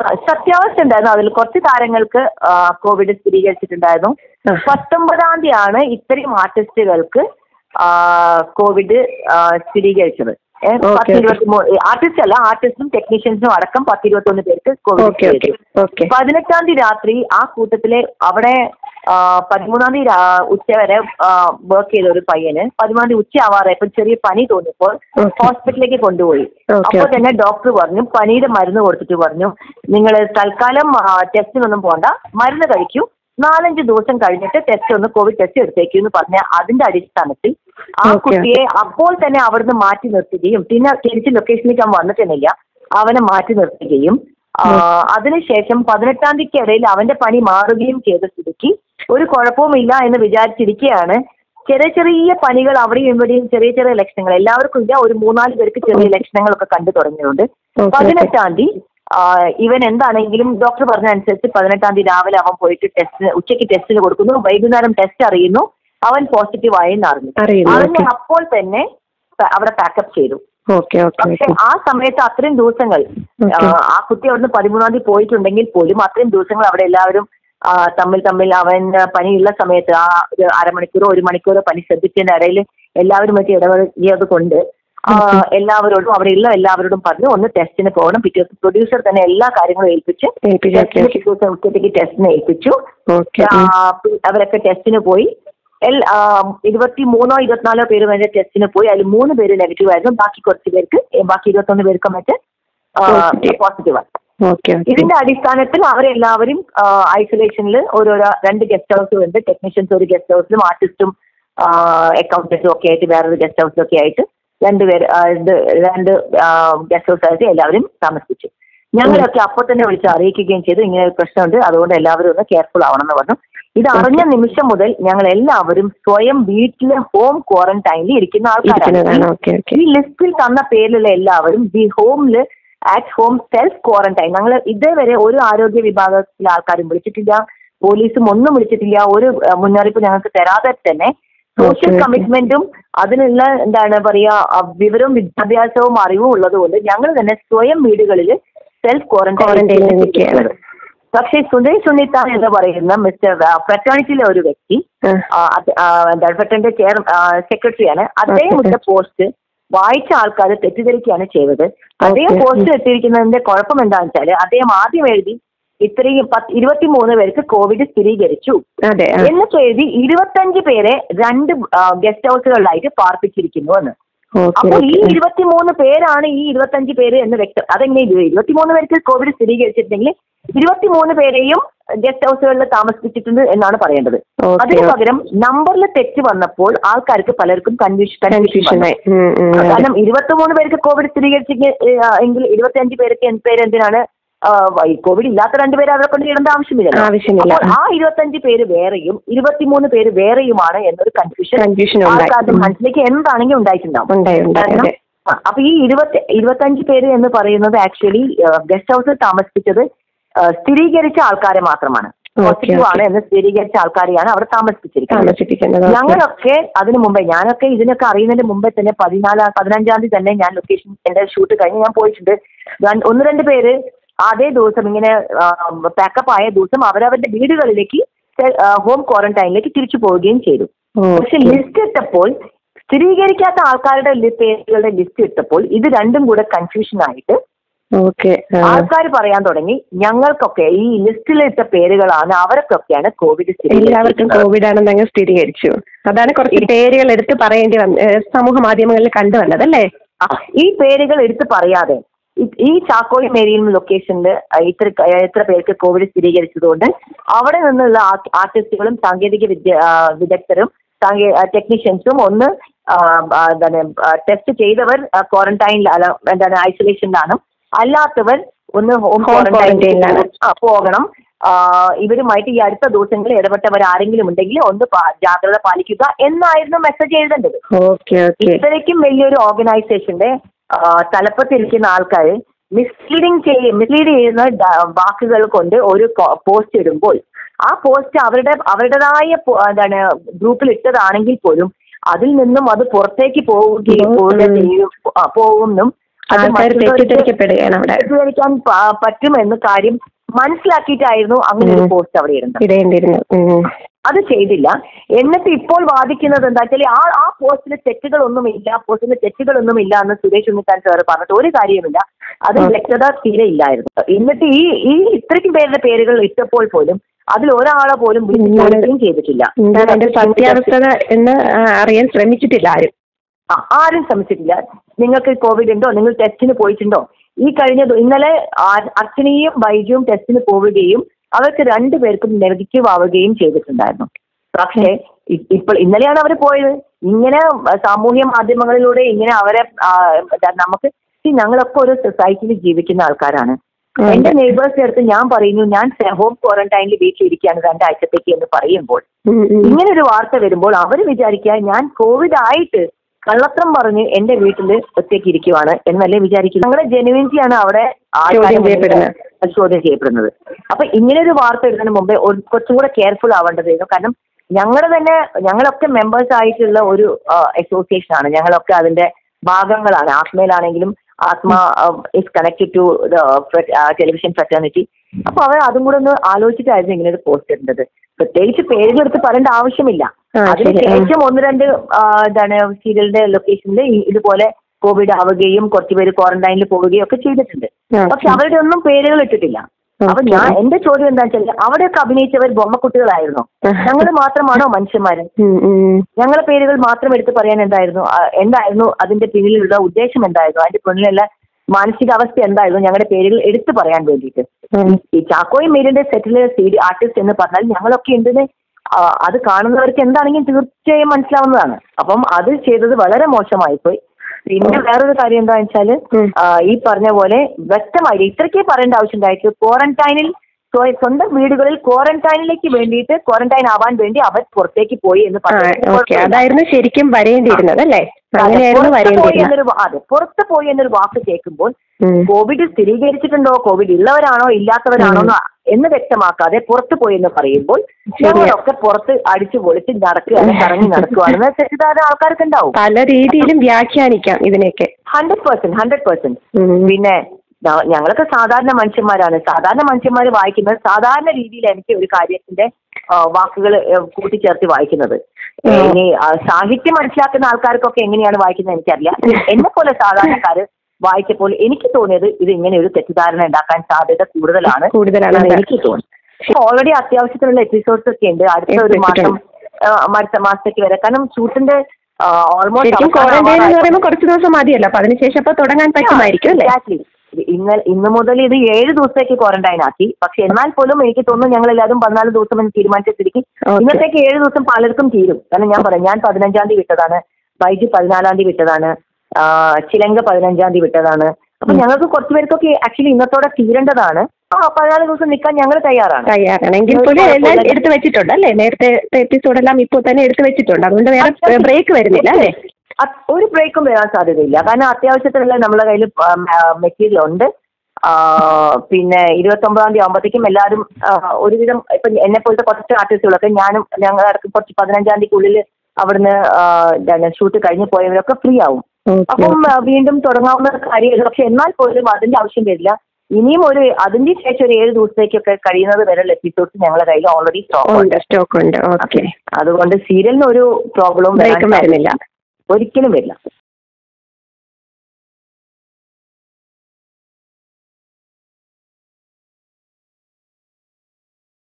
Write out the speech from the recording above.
സത്യാവസ്ഥ ഉണ്ടായിരുന്നു അതിൽ കുറച്ച് താരങ്ങൾക്ക് ആ, കോവിഡ് സ്ഥിരീകരിച്ചിട്ടുണ്ടായിരുന്നു ആ. പത്തൊമ്പതാം തീയതിയാണ് ഇത്രയും ആർട്ടിസ്റ്റുകൾക്ക് ആ, കോവിഡ് ആ, സ്ഥിരീകരിച്ചത് ഏ, ഓക്കേ, പത്ത് ഓക്കേ. ഇരുപത്തി ആർട്ടിസ്റ്റ് അല്ല ആർട്ടിസ്റ്റും ടെക്നീഷ്യൻസും അടക്കം പത്ത് ഇരുപത്തൊന്ന് പേർക്ക് കോവിഡ് ഓക്കെ ഓക്കെ സ്ഥിരീകരിച്ചു ഓക്കെ പതിനെട്ടാം തീയതി രാത്രി ആ കൂട്ടത്തിലെ അവിടെ ആ, പതിമൂന്നാം തീയതി രാ- ഉച്ച വരെ വർക്ക് ചെയ്ത ഒരു പയ്യന് പതിമൂന്നാം തീയതി ഉച്ച ആവാറായപ്പോൾ ചെറിയ പനി തോന്നിയപ്പോൾ ഓക്കെ. ഹോസ്പിറ്റലിലേക്ക് കൊണ്ടുപോയി ഓക്കെ, അപ്പോൾ ഓക്കെ. തന്നെ ഡോക്ടർ പറഞ്ഞു പനിയുടെ മരുന്ന് കൊടുത്തിട്ട് പറഞ്ഞു നിങ്ങൾ തൽക്കാലം ടെസ്റ്റിനൊന്നും പോണ്ട മരുന്ന് കഴിക്കൂ നാലഞ്ച് ദിവസം കഴിഞ്ഞിട്ട് ടെസ്റ്റ് ഒന്ന് കോവിഡ് ടെസ്റ്റ് എടുത്തേക്കൂ എന്ന് പറഞ്ഞ അതിന്റെ അടിസ്ഥാനത്തിൽ ആ ഓക്കെ. കുട്ടിയെ അപ്പോൾ തന്നെ അവിടുന്ന് മാറ്റി നിർത്തുകയും പിന്നെ തിരിച്ച് ലൊക്കേഷനിലേക്ക് അവൻ വന്നിട്ടുന്നില്ല അവനെ മാറ്റി നിർത്തുകയും ആ, അതിനുശേഷം പതിനെട്ടാം തീയതിക്ക് ഇടയിൽ അവന്റെ പനി മാറുകയും ചെയ്ത സ്ഥിതിക്ക് ഒരു കുഴപ്പവുമില്ല എന്ന് വിചാരിച്ചിരിക്കുകയാണ് ചെറിയ ചെറിയ പനികൾ അവിടെയും ഇവിടെയും ചെറിയ ചെറിയ ലക്ഷണങ്ങൾ എല്ലാവർക്കും ഇല്ല ഒരു മൂന്നാല് പേർക്ക് ചെറിയ ലക്ഷണങ്ങളൊക്കെ കണ്ടു തുടങ്ങിയിട്ടുണ്ട് ഓക്കെ. പതിനെട്ടാം തീയതി ആ, ഇവൻ എന്താണെങ്കിലും ഡോക്ടർ പറഞ്ഞ അനുസരിച്ച് പതിനെട്ടാം തീയതി രാവിലെ അവൻ പോയിട്ട് ടെസ്റ്റ് ഉച്ചയ്ക്ക് ടെസ്റ്റിന് കൊടുക്കുന്നു വൈകുന്നേരം ടെസ്റ്റ് അറിയുന്നു അവൻ പോസിറ്റീവ് ആയെന്ന് അറിഞ്ഞു അറിയുന്നു, അറിഞ്ഞ് ഓക്കെ. അപ്പോൾ തന്നെ പ- അവിടെ പാക്കപ്പ് ചെയ്തു ഓക്കെ ഓക്കെ പക്ഷെ ഓക്കെ ആ സമയത്ത് അത്രയും ദിവസങ്ങൾ ഓക്കെ. ആ, ആ കുട്ടി അവിടുന്ന് പതിമൂന്നാം തീയതി പോയിട്ടുണ്ടെങ്കിൽ പോലും അത്രയും ദിവസങ്ങൾ അവിടെ എല്ലാവരും ആ, തമ്മിൽ തമ്മിൽ അവൻ പനിയുള്ള സമയത്ത് ആ ഒരു അരമണിക്കൂറോ ഒരു മണിക്കൂറോ പനി ശ്രദ്ധിച്ചതിന്റെ ഇടയിൽ എല്ലാവരും വെച്ച് ഇടപഴകിയത് കൊണ്ട് ആ, എല്ലാവരോടും അവിടെയുള്ള എല്ലാവരോടും പറഞ്ഞു ഒന്ന് ടെസ്റ്റിന് പോകണം പിറ്റേ ദിവസം പ്രൊഡ്യൂസർ തന്നെ എല്ലാ കാര്യങ്ങളും ഏൽപ്പിച്ച് ഏൽപ്പിച്ചു, ഓക്കെ, ടെസ്റ്റിന് ഓക്കെ. പിറ്റേ ദിവസം ഉച്ചത്തേക്ക് ടെസ്റ്റിന് ഏൽപ്പിച്ചു ഓക്കെ ആ, പി- അവരൊക്കെ ടെസ്റ്റിന് പോയി എൽ ഇരുപത്തി മൂന്നോ ഇരുപത്തിനാലോ പേര് വരെ ടെസ്റ്റിന് പോയി അതിൽ മൂന്ന് പേര് നെഗറ്റീവ് ആയിരുന്നു ബാക്കി കുറച്ച് പേർക്ക് ഏ, ബാക്കി ഇരുപത്തൊന്ന് പേർക്ക് മറ്റേ Positive. പോസിറ്റീവ് ഓക്കെ ഓക്കെ ഇതിന്റെ അടിസ്ഥാനത്തിൽ അവരെല്ലാവരും ഐസൊലേഷനിൽ ഓരോരോ രണ്ട് ഗസ്റ്റ് ഹൗസും ഉണ്ട് ടെക്നീഷ്യൻസ് ഒരു ഗസ്റ്റ് ഹൗസിലും ആർട്ടിസ്റ്റും അക്കൗണ്ടന്റും ഒക്കെ ആയിട്ട് വേറൊരു ഗസ്റ്റ് ഹൗസിലും ഒക്കെ ആയിട്ട് രണ്ടുപേര് ആ, ഇത് രണ്ട് ഗസ്റ്റ് ഹൗസ് ആയിട്ട് എല്ലാവരും താമസിപ്പിച്ചു ഞങ്ങളൊക്കെ അപ്പോൾ തന്നെ വിളിച്ച് അറിയിക്കുകയും ചെയ്തു ഇങ്ങനെ ഒരു പ്രശ്നമുണ്ട് അതുകൊണ്ട് എല്ലാവരും ഒന്ന് കെയർഫുൾ ആവണം എന്ന് പറഞ്ഞു ഇത് അറിഞ്ഞ നിമിഷം മുതൽ ഞങ്ങൾ എല്ലാവരും സ്വയം വീട്ടിലെ ഹോം ക്വാറന്റൈനിൽ ഇരിക്കുന്ന ഇരിക്കുന്നതാണ് ആൾക്കാരാണ് ഓക്കെ ഓക്കെ ഈ ലിസ്റ്റിൽ തന്ന പേരിലുള്ള എല്ലാവരും ദി ഹോമില് അറ്റ് ഹോം സെൽഫ് ക്വാറന്റൈൻ ഞങ്ങൾ ഇതേവരെ ഒരു ആരോഗ്യ വിഭാഗത്തിലെ ആൾക്കാരും വിളിച്ചിട്ടില്ല പോലീസും ഒന്നും വിളിച്ചിട്ടില്ല ഒരു അഹ്, മുന്നറിയിപ്പ് ഞങ്ങൾക്ക് തരാതെ തന്നെ സോഷ്യൽ Okay, okay. കമ്മിറ്റ്മെന്റും അതിനുള്ള എന്താണ് പറയാ അഹ്, വിവരവും വിദ്യാഭ്യാസവും അറിവും ഉള്ളതുകൊണ്ട് ഞങ്ങൾ തന്നെ സ്വയം വീടുകളിൽ സെൽഫ് Quarantine ക്വാറന്റൈൻ ൽ നിൽക്കുകയാണ്. പക്ഷേ സുന്ദരി സുനിത എന്ന് പറയുന്ന മിസ്റ്റർ ഫ്രറ്റേണിറ്റിയിലെ ഒരു വ്യക്തി ആ. ഡൽഫട്ടന്റെ ചെയർ സെക്രട്ടറിയാണ് അദ്ദേഹം Okay. ഇട്ട പോസ്റ്റ് വായിച്ച ആൾക്കാർ തെറ്റിദ്ധരിക്കുകയാണ് ചെയ്തത് അദ്ദേഹം Okay. പോസ്റ്റ് ഇട്ടിരിക്കുന്നതിന്റെ കുഴപ്പം എന്താണെന്ന് വെച്ചാൽ അദ്ദേഹം ആദ്യം എഴുതി ഇത്രയും പത്ത് ഇരുപത്തിമൂന്ന് പേർക്ക് കോവിഡ് സ്ഥിരീകരിച്ചു അതെ ആ. എന്നിട്ട് എഴുതി ഇരുപത്തഞ്ച് പേരെ രണ്ട് ഗസ്റ്റ് ഹൗസുകളിലായിട്ട് പാർപ്പിച്ചിരിക്കുന്നു എന്ന് ഓക്കെ അപ്പോൾ ഈ ഓക്കെ ഇരുപത്തിമൂന്ന് പേരാണ് ഈ ഇരുപത്തഞ്ച് പേര് എന്ന് വ്യക്തം അതെങ്ങനെ ഇത് ഇരുപത്തിമൂന്ന് പേർക്ക് കോവിഡ് സ്ഥിരീകരിച്ചിട്ടുണ്ടെങ്കിൽ ഇരുപത്തിമൂന്ന് പേരെയും ഗസ്റ്റ് ഹൗസുകളിൽ താമസിപ്പിച്ചിട്ടുണ്ട് എന്നാണ് പറയേണ്ടത് ഓക്കെ അതിന് പകരം നമ്പറിൽ തെറ്റ് വന്നപ്പോൾ ആൾക്കാർക്ക് പലർക്കും കൺഫ്യൂഷൻ കൺഫ്യൂഷൻ കൺഫ്യൂഷനായി ഉം, ഉം, അതെ. കാരണം ഇരുപത്തിമൂന്ന് പേർക്ക് കോവിഡ് സ്ഥിരീകരിച്ചെങ്കിൽ എങ്കിൽ ഇരുപത്തിയഞ്ച് പേർക്ക് എന്ത് പേര് എന്തിനാണ് ആ, ഈ കോവിഡ് ഇല്ലാത്ത രണ്ടുപേരെ അവരെ കൊണ്ട് ഇടേണ്ട ആവശ്യമില്ല ആവശ്യമില്ല. അപ്പോൾ ആ ഇരുപത്തഞ്ച് പേര് വേറെയും ഇരുപത്തിമൂന്ന് പേര് വേറെയുമാണ് എന്നൊരു കൺഫ്യൂഷൻ കൺഫ്യൂഷൻ ഉണ്ടായി ആൾക്കാരുടെ ഉം. മനസ്സിലേക്ക് എന്താണെങ്കിലും ഉണ്ടായിട്ടുണ്ടാവും ഉണ്ടായി ഉണ്ടായി കാരണം അതെ ആ, അപ്പൊ ഈ ഇരുപത്തി ഇരുപത്തഞ്ച് പേര് എന്ന് പറയുന്നത് ആക്ച്വലി ഗസ്റ്റ് ഹൗസിൽ താമസിപ്പിച്ചത് ആ, സ്ഥിരീകരിച്ച ആൾക്കാരെ മാത്രമാണ് ഓക്കെ, പോസിറ്റീവ് ആണ് ഓക്കെ. എന്ന് സ്ഥിരീകരിച്ച ആൾക്കാരെയാണ് അവിടെ താമസിപ്പിച്ചിരിക്കുന്നത് താമസിപ്പിക്കുന്നത് ഓക്കെ. ഞങ്ങളൊക്കെ അതിനു മുമ്പേ ഞാനൊക്കെ ഇതിനൊക്കെ അറിയുന്നതിന് മുമ്പേ തന്നെ പതിനാലാം പതിനഞ്ചാം തീയതി തന്നെ ഞാൻ ലൊക്കേഷൻ എന്റെ ഷൂട്ട് കഴിഞ്ഞ് ഞാൻ പോയിട്ടുണ്ട് രണ്ട്- ഒന്ന് രണ്ട് പേര് അതേ ദിവസം ഇങ്ങനെ പാക്കപ്പ് ആയ ദിവസം അവരവരുടെ വീടുകളിലേക്ക് ഹോം ക്വാറന്റൈനിലേക്ക് തിരിച്ചു പോവുകയും ചെയ്തു പക്ഷെ ഓക്കെ ലിസ്റ്റ് ഇട്ടപ്പോൾ സ്ഥിരീകരിക്കാത്ത ആൾക്കാരുടെ ലി- പേരുകളുടെ ലിസ്റ്റ് ഇട്ടപ്പോൾ ഇത് രണ്ടും കൂടെ കൺഫ്യൂഷൻ ആയിട്ട് ഓക്കെ ആ. ആൾക്കാർ പറയാൻ തുടങ്ങി ഞങ്ങൾക്കൊക്കെ ഈ ലിസ്റ്റിലിട്ട പേരുകളാണ് അവർക്കൊക്കെയാണ് കോവിഡ് എല്ലാവർക്കും കോവിഡ് ആണെന്ന് അങ്ങ് സ്ഥിരീകരിച്ചു അതാണ് കുറച്ച് പേരുകൾ എടുത്ത് പറയേണ്ടി വന്ന ഏഹ് സമൂഹ മാധ്യമങ്ങളിൽ കണ്ടുവന്നത് അല്ലേ ആ, ഈ പേരുകൾ എടുത്ത് പറയാതെ ഈ- ഈ ചാക്കോയി മേരിയും ലൊക്കേഷനിൽ ഇത്ര എത്ര പേർക്ക് കോവിഡ് സ്ഥിരീകരിച്ചതുകൊണ്ട് അവിടെ നിന്നുള്ള ആ- ആർട്ടിസ്റ്റുകളും സാങ്കേതിക വിദ്യ ആ, വിദഗ്ധരും സാങ്കേ ടെക്നീഷ്യൻസും ഒന്ന് ആ, ആ, എന്താണ് ടെസ്റ്റ് ചെയ്തവർ ക്വാറന്റൈനിൽ അല്ല എന്താണ് ഐസൊലേഷനിലാണ് അല്ലാത്തവർ ഒന്ന് ഹോം Home quarantine ലാണ്. ക്വാറന്റൈനിൽ പോകണം ആ, ഇവരുമായിട്ട് ഈ അടുത്ത ദിവസങ്ങളിൽ ഇടപെട്ടവർ ആരെങ്കിലും ഉണ്ടെങ്കിൽ ഒന്ന് പാ- ജാഗ്രത പാലിക്കുക എന്നായിരുന്നു മെസ്സേജ് എഴുതേണ്ടത് ഓക്കെ ഓക്കെ ഇത്രയ്ക്കും വലിയൊരു ഓർഗനൈസേഷന്റെ ആ, തലപ്പത്തിരിക്കുന്ന ആൾക്കാർ മിസ്ലീഡിങ് ചെയ്യ മിസ്ലീഡ് ചെയ്യുന്ന ഡ- വാക്കുകൾ കൊണ്ട് ഒരു പോസ്റ്റ് ഇടുമ്പോൾ ആ പോസ്റ്റ് അവരുടെ അവരുടേതായ പോ- എന്താണ് ഗ്രൂപ്പിൽ ഇട്ടതാണെങ്കിൽ പോലും അതിൽ നിന്നും അത് പുറത്തേക്ക് പോവുകയും ഉം. പോവുക ചെയ്യും ആ, പോകുമെന്നും അത് ആൾക്കാർ മറ്റുള്ളവർക്ക് തെറ്റിദ്ധരിക്കപ്പെടുകയാണ് അവിടെ തെറ്റിദ്ധരിക്കാൻ പ- പറ്റുമെന്ന് കാര്യം മനസ്സിലാക്കിയിട്ടായിരുന്നു അങ്ങനെ ഒരു ഉം. പോസ്റ്റ് അവിടെ ഇടുന്നത് ഇടേണ്ടിയിരുന്നു ഉം. അത് ചെയ്തില്ല എന്നിട്ട് ഇപ്പോൾ വാദിക്കുന്നത് എന്താ വെച്ചാൽ ആ ആ പോസ്റ്റിൽ തെറ്റുകളൊന്നുമില്ല പോസ്റ്റിൽ തെറ്റുകളൊന്നുമില്ല എന്ന് സുരേഷ് ഉണ്ണിത്താൻ സാർ പറഞ്ഞിട്ട് ഒരു കാര്യവുമില്ല അത് ഉം. വ്യക്തത തീരെ ഇല്ലായിരുന്നു എന്നിട്ട് ഈ ഈ ഇത്രയ്ക്കും പേരുടെ പേരുകൾ ഇട്ടപ്പോൾ പോലും അതിൽ ഒരാളെ പോലും വിളിച്ച് ഉം. ചോദിക്കുകയും ചെയ്തിട്ടില്ല എന്താണ് അതിന്റെ സത്യാവസ്ഥ എന്ന് ആ, അറിയാൻ ശ്രമിച്ചിട്ടില്ല ആരും ആ, ആരും ശ്രമിച്ചിട്ടില്ല നിങ്ങൾക്ക് കോവിഡ് ഉണ്ടോ നിങ്ങൾ ടെസ്റ്റിന് പോയിട്ടുണ്ടോ ഈ കഴിഞ്ഞ ദി- ഇന്നലെ ആ- അർച്ചനയും ബൈജുവും ടെസ്റ്റിന് പോവുകയും അവർക്ക് രണ്ടുപേർക്കും നെഗറ്റീവ് ആവുകയും ചെയ്തിട്ടുണ്ടായിരുന്നു പക്ഷേ ഇ- ഇപ്പോൾ ഇന്നലെയാണ് അവർ പോയത് ഇങ്ങനെ സാമൂഹ്യ മാധ്യമങ്ങളിലൂടെ ഇങ്ങനെ അവരെ ആ, എന്താ, നമുക്ക് see, ഞങ്ങളൊക്കെ ഒരു സൊസൈറ്റിയിൽ ജീവിക്കുന്ന ആൾക്കാരാണ് ഉം. എന്റെ നെയ്ബേഴ്സിന്റെ അടുത്ത് ഞാൻ പറയുന്നു ഞാൻ ഹോം ക്വാറന്റൈനിൽ വീട്ടിലിരിക്കുകയാണ് രണ്ടാഴ്ചത്തേക്ക് എന്ന് പറയുമ്പോൾ ഉം, ഉം. ഇങ്ങനെ ഒരു വാർത്ത വരുമ്പോൾ അവർ വിചാരിക്കുക ഞാൻ കോവിഡ് ആയിട്ട് കള്ളത്രം പറഞ്ഞ് എന്റെ വീട്ടിൽ ഒറ്റയ്ക്ക് ഇരിക്കുവാണ് എന്നല്ലേ വിചാരിക്കുന്നത് ഞങ്ങളുടെ ജെനുവിനിറ്റിയാണ് അവിടെ ആൾക്കാരെ ചോദ്യം ചെയ്യപ്പെടുന്നത്. മുന്നിൽ ചോദ്യം ചെയ്യപ്പെടുന്നത് അപ്പൊ ഇങ്ങനെ ഒരു വാർത്ത ഇടുന്നതിന് മുമ്പേ ഒരു- കുറച്ചും കൂടെ കെയർഫുൾ ആവേണ്ടതായിരുന്നു കാരണം ഞങ്ങളുടെ തന്നെ ഞങ്ങളൊക്കെ മെമ്പേഴ്സ് ആയിട്ടുള്ള ഒരു അസോസിയേഷൻ ആണ് ഞങ്ങളൊക്കെ അതിന്റെ ഭാഗങ്ങളാണ് ആത്മയിലാണെങ്കിലും Athma is connected to television fraternity അപ്പൊ അവർ അതും കൂടെ ഒന്ന് ആലോചിച്ചിട്ടായിരുന്നു ഇങ്ങനെ ഒരു പോസ്റ്റ് ഇടുന്നത് പ്രത്യേകിച്ച് പേരുകളെടുത്ത് പറയേണ്ട ആവശ്യമില്ല ആ, ശരി. അതിനുശേഷം ഒന്ന് രണ്ട് ആ, എന്താണ് സീരിയലിന്റെ ലൊക്കേഷനിൽ ഇതുപോലെ കോവിഡ് ആവുകയും കുറച്ചുപേര് ക്വാറന്റൈനിൽ പോവുകയും ഒക്കെ ചെയ്തിട്ടുണ്ട് ആ, പക്ഷെ അവരുടെ ഒന്നും പേരുകൾ ഇട്ടിട്ടില്ല അപ്പൊ ഞാൻ എന്റെ ചോദ്യം എന്താ വെച്ചാൽ അവിടെയൊക്കെ അഭിനയിച്ചവർ ബൊമ്മക്കുട്ടികളായിരുന്നു ഞങ്ങൾ മാത്രമാണോ മനുഷ്യന്മാര് ഉം, ഉം. ഞങ്ങളെ പേരുകൾ മാത്രം എടുത്ത് പറയാൻ എന്തായിരുന്നു ആ, എന്തായിരുന്നു അതിന്റെ പിന്നിലുള്ള ഉദ്ദേശം എന്തായിരുന്നു അതിന്റെ പിന്നിലുള്ള മാനസികാവസ്ഥ എന്തായിരുന്നു ഞങ്ങളുടെ പേരുകൾ എടുത്തു പറയാൻ വേണ്ടിയിട്ട് ഉം. ഈ ചാക്കോയും മീരിന്റെ സെറ്റിലെ സി ഡി ആർട്ടിസ്റ്റ് എന്ന് പറഞ്ഞാൽ ഞങ്ങളൊക്കെ എന്തിന് ആ, അത് കാണുന്നവർക്ക് എന്താണെങ്കിലും തീർച്ചയായും മനസ്സിലാവുന്നതാണ് അപ്പം അത് ചെയ്തത് വളരെ മോശമായി പോയി പിന്നെ വേറൊരു കാര്യം എന്താ വെച്ചാല് ഉം. ആ, ഈ പറഞ്ഞ പോലെ വ്യക്തമായി ഇത്രയ്ക്കേ പറയേണ്ട ആവശ്യം ഉണ്ടായിട്ട് ക്വാറന്റൈനിൽ സ്വ- സ്വന്തം വീടുകളിൽ ക്വാറന്റൈനിലേക്ക് വേണ്ടിയിട്ട് ക്വാറന്റൈൻ ആവാൻ വേണ്ടി അവർ പുറത്തേക്ക് പോയി എന്ന് ആ പറഞ്ഞു ഓക്കെ അതായിരുന്നു ശരിക്കും വരേണ്ടിയിരുന്നത് അല്ലേ അങ്ങനെയായിരുന്നു പുറത്ത് പോയി വരേണ്ടിയിരുന്നത് എന്നൊരു വാ- അതെ പുറത്ത് പോയി എന്നൊരു വാക്ക് കേൾക്കുമ്പോൾ ഉം. കോവിഡ് സ്ഥിരീകരിച്ചിട്ടുണ്ടോ കോവിഡ് ഉള്ളവരാണോ ഇല്ലാത്തവരാണോ എന്ന് എന്ന് വ്യക്തമാക്കാതെ പുറത്ത് പോയി എന്ന് പറയുമ്പോൾ ശരിയാ. ഞങ്ങളൊക്കെ പുറത്ത് അടിച്ചു പൊളിച്ച് നടക്കുകയാണ് കറങ്ങി നടക്കുകയാണെന്ന് തെറ്റിദ്ധാരണ ആൾക്കാർക്ക് ഉണ്ടാവും പല രീതിയിലും വ്യാഖ്യാനിക്കാം ഇതിനെയൊക്കെ ഹൺഡ്രഡ് പെർസെന്റ് ഹൺഡ്രഡ് പെർസെന്റ് ഉം. പിന്നെ ഞ- ഞങ്ങളൊക്കെ സാധാരണ മനുഷ്യന്മാരാണ് സാധാരണ മനുഷ്യന്മാർ വായിക്കുന്നത് സാധാരണ രീതിയിൽ എനിക്ക് ഒരു കാര്യത്തിന്റെ വാക്കുകൾ കൂട്ടിച്ചേർത്ത് വായിക്കുന്നത് ഉം. ഇനി ആ, സാഹിത്യം മനസ്സിലാക്കുന്ന ആൾക്കാർക്കൊക്കെ എങ്ങനെയാണ് വായിക്കുന്നത് എനിക്കറിയില്ല എന്നെ പോലെ സാധാരണക്കാര് വായിച്ചപ്പോൾ എനിക്ക് തോന്നിയത് ഇത് ഇങ്ങനെ ഒരു തെറ്റിദ്ധാരണ ഉണ്ടാക്കാൻ സാധ്യത കൂടുതലാണ് കൂടുതലാണ് എന്ന് അതെ. എനിക്ക് തോന്നി ഓൾറെഡി അത്യാവശ്യത്തിനുള്ള എപ്പിസോഡ്സ് ഒക്കെ ഉണ്ട് അടുത്ത ഒരു മാസം ആ, അടുത്ത മാസത്തേക്ക് വരെ കാരണം ഷൂട്ടിന്റെ ശരിക്കും ക്വാറന്റൈൻ എന്ന് ഓൾമോസ്റ്റ് പറയുമ്പോൾ കുറച്ച് ദിവസം മതിയല്ലോ അപ്പൊ അതിനുശേഷം അപ്പൊ തുടങ്ങാൻ പറ്റുമായിരിക്കും അല്ലേ Exactly. ഇന്ന് ഇന്ന് മുതൽ ഇത് ഏഴ് ദിവസത്തേക്ക് ക്വാറന്റൈൻ ആക്കി പക്ഷെ എന്നാൽ പോലും എനിക്ക് തോന്നുന്നു ഞങ്ങൾ എല്ലാവരും പതിനാല് ദിവസം എന്ന് തീരുമാനിച്ച സ്ഥിതിക്ക് Okay. ഇന്നത്തേക്ക് ഏഴ് ദിവസം പലർക്കും തീരും കാരണം ഞാൻ പറയാം ഞാൻ പതിനഞ്ചാം തീയതി വിട്ടതാണ് ബൈജു പതിനാലാം തീയതി വിട്ടതാണ് ആ, ചിലങ്ക പതിനഞ്ചാം തീയതി വിട്ടതാണ് അപ്പൊ ഞങ്ങൾക്ക് കുറച്ച് പേർക്കൊക്കെ ആക്ച്വലി ഇന്നത്തോടെ തീരേണ്ടതാണ് ആ പതിനാല് ദിവസം നിൽക്കാൻ ഞങ്ങൾ തയ്യാറാണ് തയ്യാറാണ് എങ്കിൽ പോലും എല്ലാം എടുത്തു വെച്ചിട്ടുണ്ട് അല്ലേ നേരത്തെ എപ്പിസോഡെല്ലാം ഇപ്പോൾ തന്നെ എടുത്തു വെച്ചിട്ടുണ്ട് അതുകൊണ്ട് വേറെ ബ്രേക്ക് വരുന്നില്ല അല്ലേ അത് ഒരു ബ്രേക്കും വരാൻ സാധ്യതയില്ല കാരണം അത്യാവശ്യത്തിനുള്ള നമ്മുടെ കയ്യിൽ മെറ്റീരിയൽ ഉണ്ട് ആ, പിന്നെ ഇരുപത്തൊമ്പതാം തീയതി ആകുമ്പോഴത്തേക്കും എല്ലാവരും ആ, ഒരുവിധം ഇപ്പൊ എന്നെ പോലത്തെ കുറച്ച് ആർട്ടിസ്റ്റുകളൊക്കെ ഞാനും ഞങ്ങൾ കുറച്ച് പതിനഞ്ചാം തീയതിക്കുള്ളിൽ അവിടുന്ന് ആ, എന്താണ് ഷൂട്ട് കഴിഞ്ഞ് പോയവരൊക്കെ ഫ്രീ ആവും ഓക്കെ അപ്പം ആ, വീണ്ടും തുടങ്ങാവുന്ന കാര്യമില്ല പക്ഷെ എന്നാൽ പോലും അതിന്റെ ആവശ്യം വരില്ല ഇനിയും ഒരു അതിന്റെ ശേഷം ഒരു ഏഴ് ദിവസത്തേക്കൊക്കെ കഴിയുന്നത് വരെയുള്ള എപ്പിസോഡ്സ് ഞങ്ങളുടെ കയ്യിൽ ഓൾറെഡി സ്റ്റോക്ക് ഉണ്ട് ഉണ്ട് സ്റ്റോക്ക് ഉണ്ട് ഓക്കെ അതുകൊണ്ട് സീരിയലിന് ഒരു പ്രോബ്ലവും ബ്രേക്കും വരുന്നില്ല ഒരിക്കലും വരില്ല